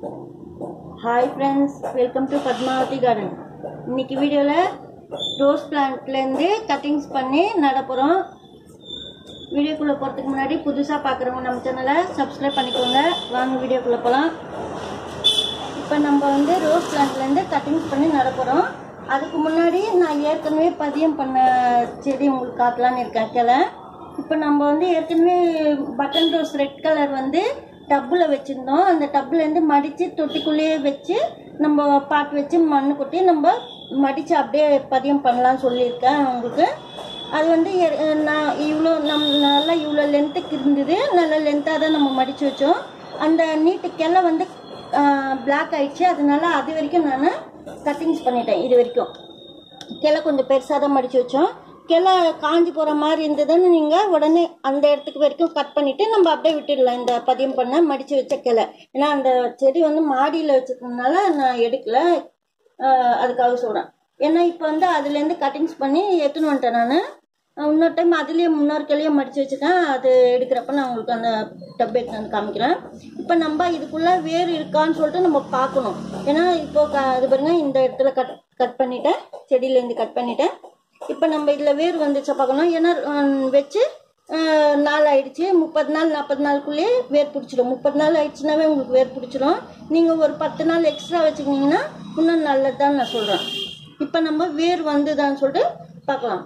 hi friends welcome to Padmavathi garden இன்னைக்கு வீடியோவில் rose பிளான்ட்லேருந்து cuttings பண்ணி நட போகிறோம் வீடியோக்குள்ளே போகிறதுக்கு முன்னாடி புதுசாக பார்க்குறவங்க நம்ம சேனலை சப்ஸ்கிரைப் பண்ணிக்கோங்க வாங்க வீடியோக்குள்ளே போகலாம் இப்போ நம்ம வந்து ரோஸ் பிளான்ட்லேருந்து கட்டிங்ஸ் பண்ணி நட போகிறோம் அதுக்கு முன்னாடி நான் ஏற்கனவே பதியம் பண்ண செடி உங்களுக்கு காட்டலான்னு இருக்கேன் கிளை இப்போ நம்ம வந்து ஏற்கனவே பட்டன் ரோஸ் ரெட் கலர் வந்து டப்பில் வச்சுருந்தோம் அந்த டப்புலேருந்து மடித்து தொட்டிக்குள்ளேயே வச்சு நம்ம பாட் வச்சு மண் கொட்டி நம்ம மடித்து அப்படியே பதியம் பண்ணலாம்னு சொல்லியிருக்கேன் உங்களுக்கு அது வந்து எ- நான் இவ்வளோ நம் நல்லா இவ்வளோ லென்த்துக்கு இருந்தது நல்ல லென்த்தாக தான் நம்ம மடித்து வச்சோம் அந்த நீட்டு கிளை வந்து பிளாக் ஆயிடுச்சு அதனால அது வரைக்கும் நான் கட்டிங்ஸ் பண்ணிட்டேன் இது வரைக்கும் கிளை கொஞ்சம் பெருசாக தான் மடித்து வச்சோம் கிளை காஞ்சி போகிற மாதிரி இருந்ததுன்னு நீங்கள் உடனே அந்த இடத்துக்கு வரைக்கும் கட் பண்ணிவிட்டு நம்ம அப்படியே விட்டுடலாம் இந்த பதியம் பண்ண மடித்து வச்ச கிளை ஏன்னா அந்த செடி வந்து மாடியில் வச்சதுனால நான் எடுக்கல ஆஹ் அதுக்காக சொல்கிறேன் ஏன்னா இப்போ வந்து அதுலேருந்து கட்டிங்ஸ் பண்ணி எடுத்துன்னு வந்துட்டேன் நான் இன்னொரு டைம் அதுலேயே முன்னொரு கிளைய மடித்து வச்சுருக்கேன் அது எடுக்கிறப்ப நான் உங்களுக்கு அந்த டப் எடுத்து வந்து காமிக்கிறேன் இப்போ நம்ம இதுக்குள்ளே வேர் இருக்கான்னு சொல்லிட்டு நம்ம பார்க்கணும் ஏன்னா இப்போ க அது பாருங்க இந்த இடத்துல கட் கட் பண்ணிட்டேன் செடியிலேருந்து கட் பண்ணிட்டேன் இப்போ நம்ம இதில் வேர் வந்துச்சா பார்க்கணும் ஏன்னா ஹம், வச்சு அஹ், நாள் ஆயிடுச்சு முப்பது நாள் நாற்பது நாளுக்குள்ளேயே வேர் பிடிச்சிடும் முப்பது நாள் ஆயிடுச்சுனாவே உங்களுக்கு வேர் பிடிச்சிடும் நீங்கள் ஒரு பத்து நாள் எக்ஸ்ட்ரா வச்சுக்கினீங்கன்னா இன்னும் நல்லது தான் நான் சொல்கிறேன் இப்போ நம்ம வேர் வந்துதான்னு சொல்லிட்டு பார்க்கலாம்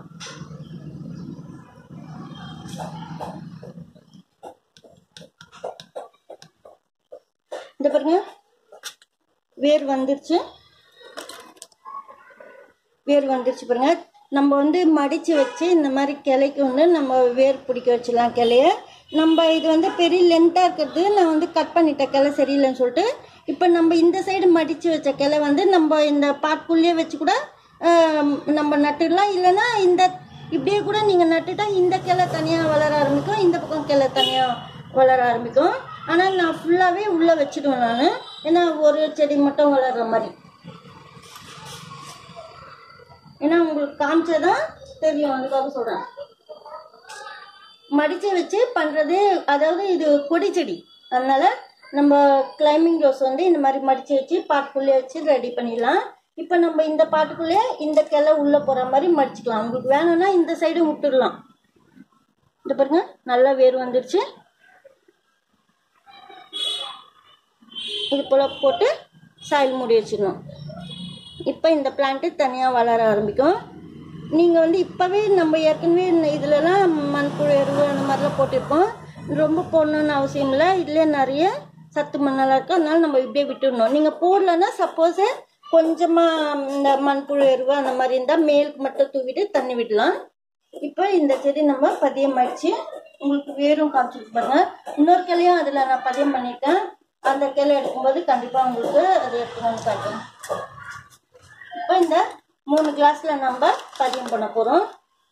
இந்த பாருங்க வேர் வந்துருச்சு வேர் வந்துருச்சு பாருங்க நம்ம வந்து மடித்து வச்சு இந்த மாதிரி கிளைக்கு வந்து நம்ம வேர் பிடிக்க வச்சிடலாம் கிளைய நம்ம இது வந்து பெரிய லென்த்தாக இருக்கிறது நான் வந்து கட் பண்ணிட்டேன் கிளை சரியில்லைன்னு சொல்லிட்டு இப்போ நம்ம இந்த சைடு மடித்து வச்ச கிளை வந்து நம்ம இந்த பாட்குள்ளேயே வச்சு கூட ஆம், நம்ம நட்டுடலாம் இல்லைன்னா இந்த இப்படியே கூட நீங்கள் நட்டுட்டா இந்த கிளை தனியாக வளர ஆரம்பிக்கும் இந்த பக்கம் கிளை தனியாக வளர ஆரம்பிக்கும் ஆனால் நான் ஃபுல்லாகவே உள்ளே வச்சுடுவேன் நான் ஏன்னா ஒரு செடி மட்டும் வளர்கிற மாதிரி ஏன்னா உங்களுக்கு காமிச்சதான் தெரியும் அதுக்காக சொல்கிறேன் மடித்து வச்சு பண்ணுறது அதாவது இது கொடி செடி அதனால நம்ம கிளைம்பிங் ரோஸ் வந்து இந்த மாதிரி மடித்து வச்சு பாட்டுக்குள்ளே வச்சு ரெடி பண்ணிடலாம் இப்போ நம்ம இந்த பாட்டுக்குள்ளே இந்த கிளை உள்ளே போகிற மாதிரி மடிச்சுக்கலாம் உங்களுக்கு வேணும்னா இந்த சைடு விட்டுடலாம் இந்த பாருங்க நல்லா வேர் வந்துடுச்சு இது போல் போட்டு சாயில் மூடி வச்சிடணும் இப்போ இந்த பிளான்ட்டு தனியாக வளர ஆரம்பிக்கும் நீங்கள் வந்து இப்போவே நம்ம ஏற்கனவே இந்த இதுலலாம் மண்புழு எருவு அந்த மாதிரிலாம் போட்டிருப்போம் ரொம்ப போடணும்னு அவசியம் இல்லை இதுலேயே நிறைய சத்து மண்ணெல்லாம் இருக்குது அதனால நம்ம இப்படியே விட்டுடணும் நீங்கள் போடலன்னா சப்போஸு கொஞ்சமாக இந்த மண்புழு எருவு அந்த மாதிரி இருந்தால் மேலுக்கு மட்டும் தூவிட்டு தண்ணி விடலாம் இப்போ இந்த செடி நம்ம பதியம் அடிச்சு உங்களுக்கு வேரும் காமிச்சிட்டு பாருங்க இன்னொரு கிளையும் அதில் நான் பதியம் பண்ணியிருக்கேன் அந்த கிளை எடுக்கும்போது கண்டிப்பாக உங்களுக்கு அது எடுத்துன்னு வந்து காட்டுறேன் இப்போ இந்த மூணு கிளாஸ்ல நம்ம பதியம் பண்ண போறோம்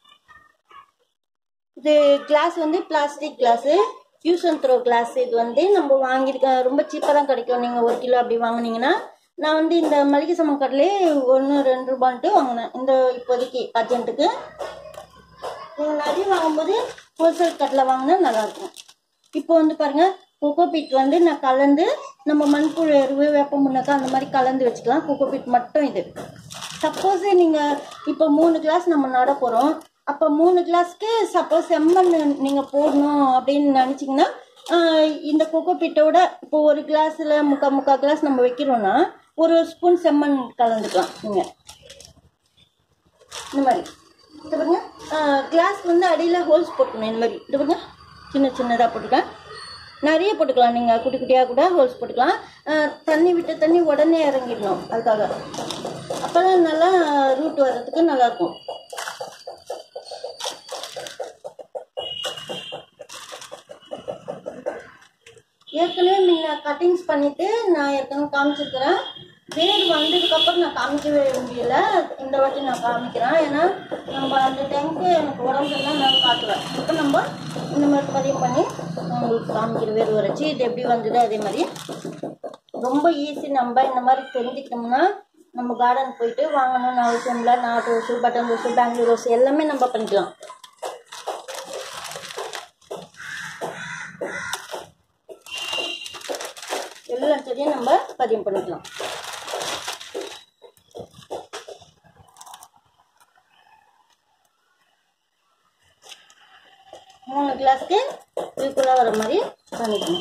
இது கிளாஸ் வந்து plastic glass use and throw glass இது வந்து நம்ம வாங்கியிருக்க ரொம்ப சீப்பாக தான் கிடைக்கும் நீங்கள் ஒரு கிலோ அப்படி வாங்குனீங்கன்னா நான் வந்து இந்த மளிகை சாமான் கடையிலே ஒன்று ரெண்டு ரூபான்ட்டு வாங்கினேன் இந்த இப்போதைக்கு அர்ஜென்ட்டுக்கு நீங்கள் நிறைய வாங்கும்போது ஹோல்சேல் கடையில் வாங்கினா நல்லாயிருக்கும் இப்போ வந்து பாருங்க கோகோ பீட் வந்து நான் கலந்து நம்ம மண்புழு எருவு வேப்ப முன்னக்கா அந்த மாதிரி கலந்து வச்சுக்கலாம் கோகோ பீட் மட்டும் இது சப்போஸ் நீங்கள் இப்போ மூணு கிளாஸ் நம்ம நட போகிறோம் அப்போ மூணு கிளாஸ்க்கு சப்போஸ் செம்மண் நீங்கள் போடணும் அப்படின்னு நினச்சிங்கன்னா இந்த கோகோ பீட்டோட இப்போ ஒரு கிளாஸில் முக்கா முக்கா கிளாஸ் நம்ம வைக்கிறோன்னா ஒரு ஸ்பூன் செம்மண் கலந்துக்கலாம் நீங்கள் இந்த மாதிரி இது பாருங்க கிளாஸ் வந்து அடியில் ஹோல்ஸ் போட்டுக்கணும் இந்த மாதிரி இது பாருங்க சின்ன சின்னதாக போட்டுக்கலாம் நிறைய போட்டுக்கலாம் நீங்கள் குட்டி குட்டியாக கூட ஹோல்ஸ் போட்டுக்கலாம் ஆஹ் தண்ணி விட்ட தண்ணி உடனே இறங்கிடணும் அதுக்காக அப்போ நல்லா ரூட் வர்றதுக்கு நல்லாயிருக்கும் ஏற்கனவே முன்ன கட்டிங்ஸ் பண்ணிட்டு நான் ஏற்கனவே காமிச்சிருக்கிறேன் வேர் வந்ததுக்கப்புறம் நான் காமிக்கவே முடியல இந்த வாட்டி நான் காமிக்கிறேன் ஏன்னா நம்ம அந்த டைமுக்கு எனக்கு உடம்பு எல்லாம் நான் காட்டுவேன் இப்போ நம்ம இந்த மாதிரி பதிவு பண்ணி நான் உங்களுக்கு காமிக்கிற வேர் வரைச்சி இது எப்படி வந்தது அதே மாதிரி ரொம்ப ஈஸி நம்ம இந்த மாதிரி தெரிஞ்சுக்கிட்டோம்னா நம்ம கார்டன் போயிட்டு வாங்கணும்னு அவசியம் இல்லை நாட்டு rose button rose Bangalore rose எல்லாமே நம்ம பண்ணிக்கலாம் எல்லா செடி எல்லாத்தையும் நம்ம பதியம் பண்ணிக்கலாம் மூணு கிளாஸ்க்கு ஈக்குவலாக வர மாதிரி பண்ணிக்கணும்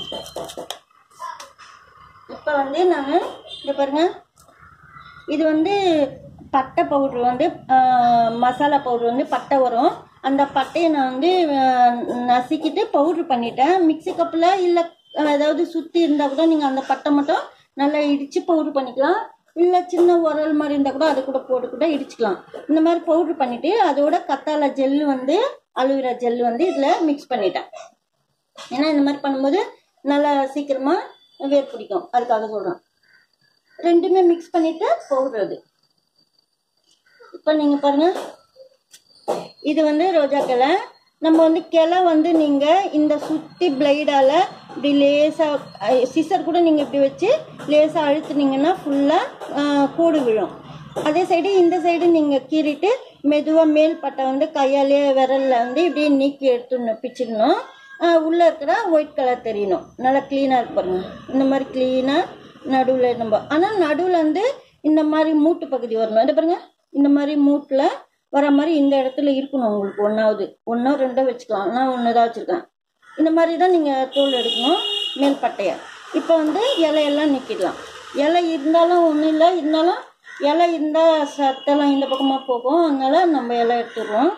இப்போ வந்து நான் இங்கே பாருங்க இது வந்து பட்டை பவுட்ரு வந்து ஆஹ், மசாலா பவுட்ரு வந்து பட்டை வரும் அந்த பட்டையை நான் வந்து ஆஹ், நசுக்கிட்டு பவுட்ரு பண்ணிட்டேன் மிக்ஸி கப்பில் இல்லை ஏதாவது சுற்றி இருந்தால் கூட நீங்கள் அந்த பட்டை மட்டும் நல்லா இடித்து பவுட்ரு பண்ணிக்கலாம் இல்லை சின்ன உரல் மாதிரி இருந்தால் கூட அது கூட போட்டு கூட இடிச்சுக்கலாம் இந்த மாதிரி பவுட்ரு பண்ணிவிட்டு அதோட கத்தாழை ஜெல்லு வந்து அலுவேரா ஜெல்லு வந்து இதில் மிக்ஸ் பண்ணிட்டேன் ஏன்னா இந்த மாதிரி பண்ணும்போது நல்லா சீக்கிரமாக வேர் பிடிக்கும் அதுக்காக சொல்கிறேன் ரெண்டுமே மிக்ஸ் பண்ணிட்டு பவுடர் அது இப்போ நீங்கள் பாருங்க இது வந்து ரோஜா கிளை நம்ம வந்து கிளை வந்து நீங்கள் இந்த சுற்றி பிளைடால் இப்படி லேசாக சிசர் கூட நீங்கள் இப்படி வச்சு லேசாக அழுத்துனீங்கன்னா ஃபுல்லாக கூடு விழும் அதே சைடு இந்த சைடு நீங்கள் கீறிட்டு மெதுவாக மேல் பட்டை வந்து கையாலே விரலில் வந்து இப்படியே நீக்கி எடுத்துடணும் பிச்சிடணும் உள்ளே இருக்கிற ஒயிட் கலர் தெரியணும் நல்லா க்ளீனாக இருக்கு பாருங்க இந்த மாதிரி க்ளீனாக நடுவில் நம்ம ஆனால் நடுவில் வந்து இந்த மாதிரி மூட்டு பகுதி வரணும் இது பாருங்க இந்த மாதிரி மூட்டில் வர மாதிரி இந்த இடத்துல இருக்கணும் உங்களுக்கு ஒன்றாவது ஒன்றோ ரெண்டோ வச்சுக்கலாம் நான் ஒன்று தான் வச்சுருக்கேன் இந்த மாதிரி தான் நீங்கள் தோல் எடுக்கணும் மேல் பட்டையை இப்போ வந்து இலையெல்லாம் நிற்கிடலாம் இலை இருந்தாலும் ஒன்றும் இல்லை இருந்தாலும் இலை இருந்தால் சத்தெல்லாம் இந்த பக்கமாக போகும் அதனால நம்ம இலை எடுத்துடுறோம்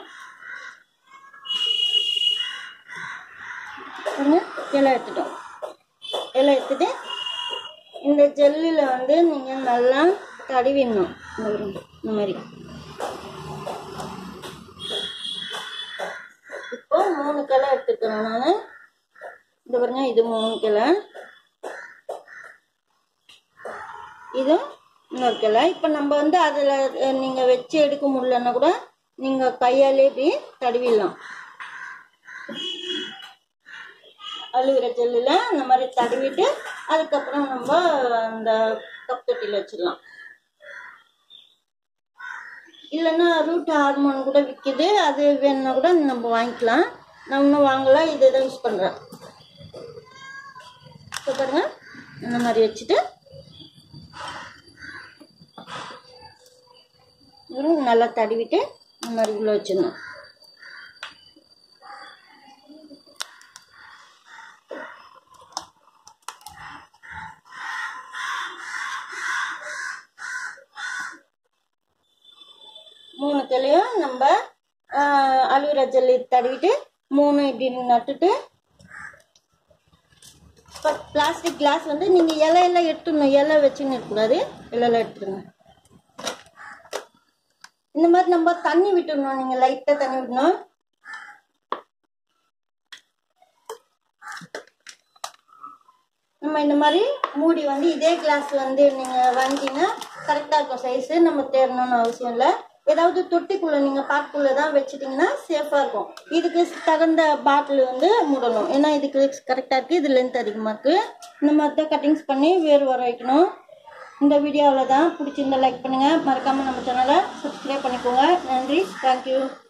பாருங்க, இலை எடுத்துட்டோம் இலை எடுத்துட்டு இந்த ஜெல்லில் வந்து நீங்கள் நல்லா தடவிடணும் இந்த பாருங்க, இந்த மாதிரி இப்போ மூணு கிளை எடுத்துக்கிறேன் நான் இந்த பாருங்க இது மூணு கிளை இது இன்னொரு கிளை இப்போ நம்ம வந்து அதில் நீங்கள் வச்சு எடுக்க முடியலன்னா கூட நீங்கள் கையாலே இப்படி தடவிடலாம் அழுகிற ஜெல்லில் இந்த மாதிரி தடவிட்டு அதுக்கப்புறம் நம்ம அந்த கப் தொட்டியில் வச்சிடலாம் இல்லைன்னா ரூட் ஹார்மோன் கூட விற்கிது அது வேணும்னா கூட நம்ம வாங்கிக்கலாம் நான் இன்னும் வாங்கல இதை தான் யூஸ் பண்ணுறேன் இப்போ பாருங்க இந்த மாதிரி வச்சுட்டு வெறும் நல்லா தடவிட்டு இந்த மாதிரி உள்ள வச்சிடணும் மூணு கிளையும் நம்ம அலுவரா ஜல்லி தடவிட்டு மூணு இப்படி நட்டுட்டு இப்போ பிளாஸ்டிக் கிளாஸ் வந்து நீங்கள் இலையெல்லாம் எடுத்துடணும் இலை வச்சுன்னு இருக்கக்கூடாது இலையெல்லாம் எடுத்துடுங்க இந்த மாதிரி நம்ம தண்ணி விட்டுடணும் நீங்கள் லைட்டாக தண்ணி விடணும் நம்ம இந்த மாதிரி மூடி வந்து இதே கிளாஸ் வந்து நீங்கள் வாங்கிட்டீங்கன்னா கரெக்டாக இருக்கும் சைஸு நம்ம தேடணும்னு அவசியம் இல்லை ஏதாவது தொட்டிக்குள்ளே நீங்கள் பாட்டுக்குள்ளே தான் வச்சுட்டிங்கன்னா சேஃபாக இருக்கும் இதுக்கு தகுந்த பாட்டில் வந்து மூடணும் ஏன்னா இதுக்கு கரெக்டாக இருக்குது இது லென்த் அதிகமாக இருக்குது இந்த மாதிரி தான் கட்டிங்ஸ் பண்ணி வேறு வர வைக்கணும் இந்த வீடியோவில் தான் பிடிச்சிருந்தா லைக் பண்ணுங்கள் மறக்காமல் நம்ம சேனலை சப்ஸ்கிரைப் பண்ணிக்கோங்க நன்றி தேங்க்யூ